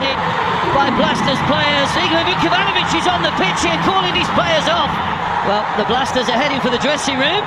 defended by Blasters players. Igor Vukivanovic is on the pitch here calling his players off. Well, the Blasters are heading for the dressing room.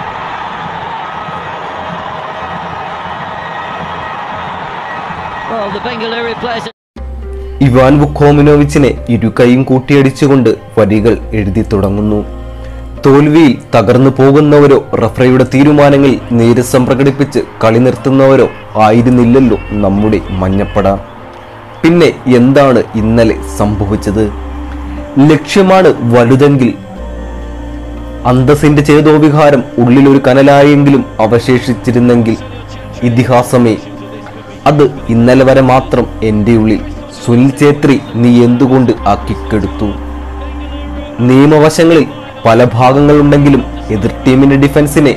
Well, the Bengaluru players Ivan വുക്കോമിനോവിച്ചിനെ ഇരു കൈയും കൂട്ടിയടിച്ചുകൊണ്ട് വരികൾ എഴുതി തുടങ്ങുന്നു തോൽവിയിൽ തകർന്നു പോകുന്നവരോ റഫറിയുടെ തീരുമാനങ്ങളിൽ നീരസം പ്രകടിപ്പിച്ച് കളി നിർത്തുന്നവരോ ആയിരുന്നില്ലല്ലോ നമ്മുടെ മഞ്ഞപ്പട പിന്നെ എന്താണ് ഇന്നലെ സംഭവിച്ചത് ലക്ഷ്യമാണ് വലുതെങ്കിൽ അന്തസ്സിന്റെ ചേതോവിഹാരം ഉള്ളിലൊരു കനലായെങ്കിലും അവശേഷിച്ചിരുന്നെങ്കിൽ ഇതിഹാസമേ അത് ഇന്നലെ വരെ മാത്രം എൻ്റെ ഉള്ളിൽ സുനിൽ ഛേത്രി നീ എന്തുകൊണ്ട് ആക്കിക്കെടുത്തു നിയമവശങ്ങളിൽ പല ഭാഗങ്ങളുണ്ടെങ്കിലും എതിർ ടീമിന്റെ ഡിഫൻസിനെ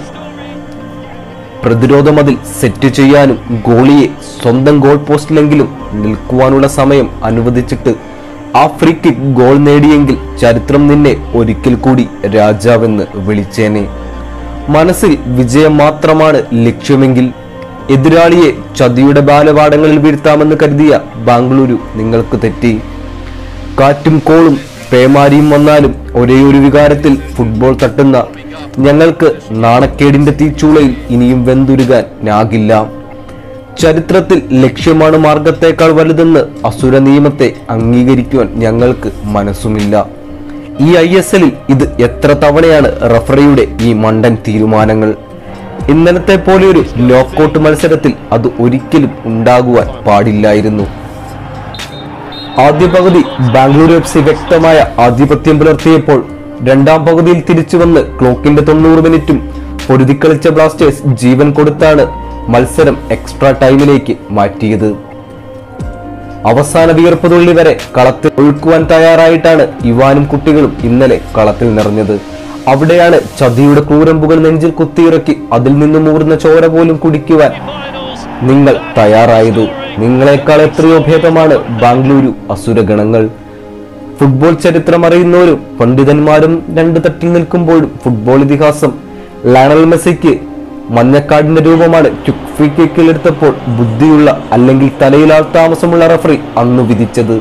പ്രതിരോധ മതിൽ സെറ്റ് ചെയ്യാനും ഗോളിയെ സ്വന്തം ഗോൾ പോസ്റ്റിലെങ്കിലും നിൽക്കുവാനുള്ള സമയം അനുവദിച്ചിട്ട് ആ ഫ്രീ കിക്ക് ഗോൾ നേടിയെങ്കിൽ ചരിത്രം നിന്നെ ഒരിക്കൽ കൂടി രാജാവെന്ന് വിളിച്ചേനെ മനസ്സിൽ വിജയം മാത്രമാണ് ലക്ഷ്യമെങ്കിൽ എതിരാളിയെ ചതിയുടെ ബാലപാഠങ്ങളിൽ വീഴ്ത്താമെന്ന് കരുതിയ ബാംഗ്ലൂരു നിങ്ങൾക്ക് തെറ്റി കാറ്റും കോളും പേമാരിയും വന്നാലും ഒരേ ഒരു വികാരത്തിൽ ഫുട്ബോൾ തട്ടുന്ന ഞങ്ങൾക്ക് നാണക്കേടിന്റെ തീച്ചൂളയിൽ ഇനിയും വെന്തുരുകാൻ നാകില്ല ചരിത്രത്തിൽ ലക്ഷ്യമാണ് മാർഗത്തേക്കാൾ വലുതെന്ന് അസുര നിയമത്തെ അംഗീകരിക്കുവാൻ ഞങ്ങൾക്ക് മനസ്സുമില്ല ഈ ഐ എസ് എല്ലിൽ ഇത് എത്ര തവണയാണ് റഫറിയുടെ ഈ മണ്ടൻ തീരുമാനങ്ങൾ ഇന്നലത്തെ പോലെ ഒരു നോക്കൌട്ട് മത്സരത്തിൽ അത് ഒരിക്കലും ഉണ്ടാകുവാൻ പാടില്ലായിരുന്നു ആദ്യ പകുതി ബാംഗ്ലൂർ എഫ് സി വ്യക്തമായ ആധിപത്യം പുലർത്തിയപ്പോൾ രണ്ടാം പകുതിയിൽ തിരിച്ചു വന്ന് ക്ലോക്കിന്റെ തൊണ്ണൂറ് മിനിറ്റും പൊരുതിക്കളിച്ച ബ്ലാസ്റ്റേഴ്സ് ജീവൻ കൊടുത്താണ് മത്സരം എക്സ്ട്രാ ടൈമിലേക്ക് മാറ്റിയത് അവസാന വിയർപ്പ് തുള്ളി വരെ കളത്തിൽ ഒഴുക്കുവാൻ തയ്യാറായിട്ടാണ് ഇവാനും കുട്ടികളും ഇന്നലെ കളത്തിൽ നിറഞ്ഞത് അവിടെയാണ് ചതിയുടെ ക്രൂരമ്പുകൾ നെഞ്ചിൽ കുത്തിയിറക്കി അതിൽ നിന്നും ഊർന്ന ചോര പോലും കുടിക്കുവാൻ നിങ്ങൾ തയ്യാറായത് നിങ്ങളെക്കാൾ എത്രയോ ഭേദമാണ് ബാംഗ്ലൂരു അസുരഗണങ്ങൾ ഫുട്ബോൾ ചരിത്രം അറിയുന്നവരും പണ്ഡിതന്മാരും രണ്ട് തട്ടിൽ നിൽക്കുമ്പോഴും ഫുട്ബോൾ ഇതിഹാസം ലയണൽ മെസ്സിക്ക് മഞ്ഞക്കാടിന്റെ രൂപമാണ് ക്വിക്ക് ഫ്രീ കിക്കിൽ എടുത്തപ്പോൾ ബുദ്ധിയുള്ള അല്ലെങ്കിൽ തലയിലാൾ താമസമുള്ള റഫറി അന്ന് വിധിച്ചത്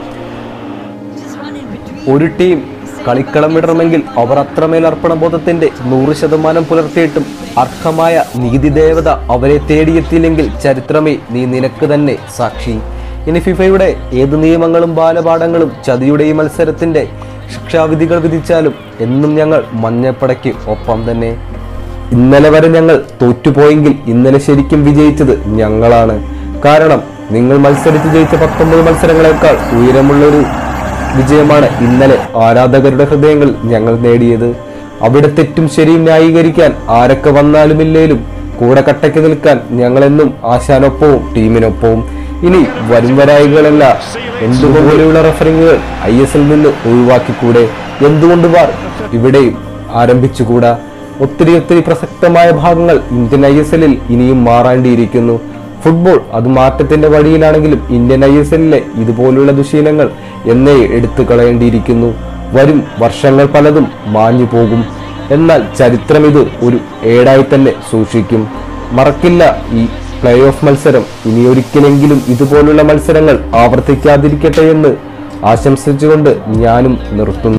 ഒരു ടീം കളിക്കളം വിടണമെങ്കിൽ അവർ അത്രമേൽ അർപ്പണബോധത്തിന്റെ നൂറ് ശതമാനം പുലർത്തിയിട്ടും അർഹമായ നീതി ദേവത അവരെ തേടിയെത്തിയില്ലെങ്കിൽ ചരിത്രമേ നീ നിനക്ക് തന്നെ സാക്ഷി ഇനി ഫിഫയുടെ ഏത് നിയമങ്ങളും ബാലപാഠങ്ങളും ചതിയുടെ ഈ മത്സരത്തിന്റെ ശിക്ഷാവിധികൾ വിധിച്ചാലും എന്നും ഞങ്ങൾ മഞ്ഞപ്പടയ്ക്ക് ഒപ്പം തന്നെ ഇന്നലെ വരെ ഞങ്ങൾ തോറ്റുപോയെങ്കിൽ ഇന്നലെ ശരിക്കും വിജയിച്ചത് ഞങ്ങളാണ് കാരണം നിങ്ങൾ മത്സരിച്ച് ജയിച്ച പത്തൊമ്പത് മത്സരങ്ങളെക്കാൾ ഉയരമുള്ളൊരു വിജയമാണ് ഇന്നലെ ആരാധകരുടെ ഹൃദയങ്ങളിൽ ഞങ്ങൾ നേടിയത് അവിടെ തെറ്റും ശരിയും ന്യായീകരിക്കാൻ ആരൊക്കെ വന്നാലും ഇല്ലേലും കൂടെ കട്ടയ്ക്ക് നിൽക്കാൻ ഞങ്ങളെന്നും ആശാനൊപ്പവും ടീമിനൊപ്പവും ഇനി വരും വരായികളല്ല എന്തുപോലെയുള്ള റഫറിങ്ങുകൾ ഐ എസ് എൽ നിന്ന് ഒഴിവാക്കിക്കൂടെ എന്തുകൊണ്ട് വാർ ഇവിടെയും ആരംഭിച്ചുകൂടാ ഒത്തിരി ഒത്തിരി പ്രസക്തമായ ഭാഗങ്ങൾ ഇന്ത്യൻ ഐ എസ് എല്ലിൽ ഇനിയും മാറാണ്ടിയിരിക്കുന്നു ഫുട്ബോൾ അത് മാറ്റത്തിന്റെ വഴിയിലാണെങ്കിലും ഇന്ത്യൻ ഐ എസ് എല്ലിലെ ഇതുപോലുള്ള ദുശീലങ്ങൾ എന്നേ എടുത്തു കളയേണ്ടിയിരിക്കുന്നു വരും വർഷങ്ങൾ പലതും മാഞ്ഞു പോകും എന്നാൽ ചരിത്രം ഇത് ഒരു ഏടായി തന്നെ സൂക്ഷിക്കും മറക്കില്ല ഈ പ്ലേ ഓഫ് മത്സരം ഇനിയൊരിക്കലെങ്കിലും ഇതുപോലുള്ള മത്സരങ്ങൾ ആവർത്തിക്കാതിരിക്കട്ടെ എന്ന് ആശംസിച്ചുകൊണ്ട് ഞാനും നിർത്തുന്നു